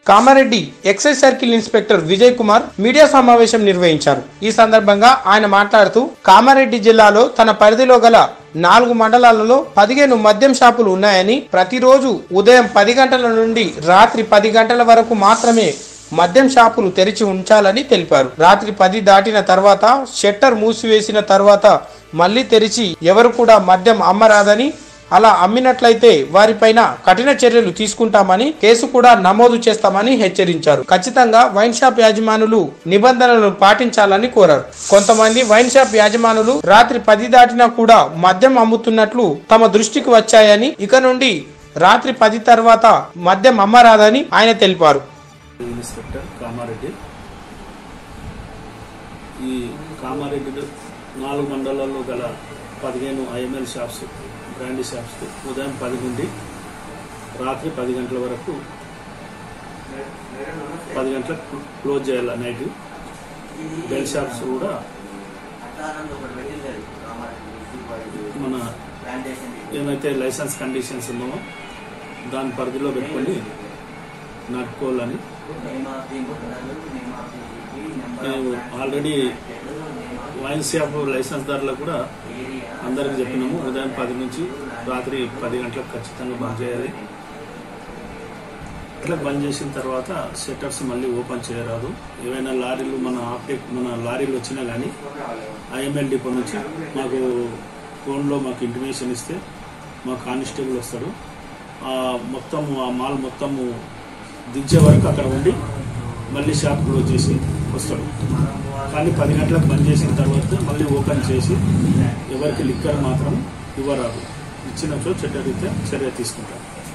Kamareddy excise circle inspector Vijay Kumar media సమావేశం నిర్వహించారు ఈ సందర్భంగా ఆయన మాట్లాడుతూ కామారెడ్డి జిల్లాలో తన పరిధిలో గల నాలుగు మండలాలలో పదిహేను మద్యం షాపులు ఉన్నాయని ప్రతిరోజు ఉదయం పది గంటల నుండి రాత్రి పది గంటల వరకు మాత్రమే మద్యం షాపులు తెరిచి ఉంచాలని తెలిపారు రాత్రి పది దాటిన తర్వాత షట్టర్ మూసివేసిన తర్వాత మళ్లీ తెరిచి ఎవరు కూడా మద్యం అమ్మరాదని అలా అమ్మినట్లయితే వారిపైన కఠిన చర్యలు తీసుకుంటామని కేసు కూడా నమోదు చేస్తామని హెచ్చరించారు ఖచ్చితంగా వైన్ షాప్ యాజమానులు నిబంధనలను పాటించాలని కోరారు కొంతమంది వైన్ షాప్ యాజమానులు రాత్రి పది దాటినా కూడా మద్యం అమ్ముతున్నట్లు తమ దృష్టికి వచ్చాయని ఇక నుండి రాత్రి పది తర్వాత మద్యం అమ్మరాదని ఆయన తెలిపారు ఇన్స్పెక్టర్ కామారెడ్డి ఈ కామారెడ్డి నాలుగు మండలాల్లో గల పదిహేను ఐఎంఎల్ షాప్స్ బ్రాండీ షాప్స్ ఉదయం పది నుండి రాత్రి పది గంటల వరకు పది గంటలకు క్లోజ్ చేయాలి నైట్ బెల్ షాప్స్ కూడా మన ఏమైతే లైసెన్స్ కండిషన్స్ ఉన్నామో దాని పరిధిలో పెట్టుకొని నడుపుకోవాలని మేము ఆల్రెడీ వైన్ షాప్ లైసెన్స్ దారులకు కూడా అందరికి చెప్పినాము ఉదయం పది నుంచి రాత్రి పది గంటలకు ఖచ్చితంగా బంద్ చేయాలి ఇట్లా బంద్ చేసిన తర్వాత షట్టర్స్ మళ్ళీ ఓపెన్ చేయరాదు ఏవైనా లారీలు మన ఆప్టే మన లారీలు వచ్చినా కానీ ఐఎంఎల్ డిపో నుంచి మాకు ఫోన్లో మాకు ఇంటిమేషన్ ఇస్తే మా కానిస్టేబుల్ వస్తాడు ఆ మొత్తం ఆ మాల్ మొత్తము దించే వరకు అక్కడ ఉండి మళ్ళీ షాప్ క్లోజ్ చేసి వస్తాడు కానీ పది గంటలకు బంద్ చేసిన తర్వాత మళ్ళీ ఓపెన్ చేసి ఎవరికి లిక్కర్ మాత్రం ఇవ్వరాదు ఇచ్చినచో చట్టరీత్యా చర్య తీసుకుంటారు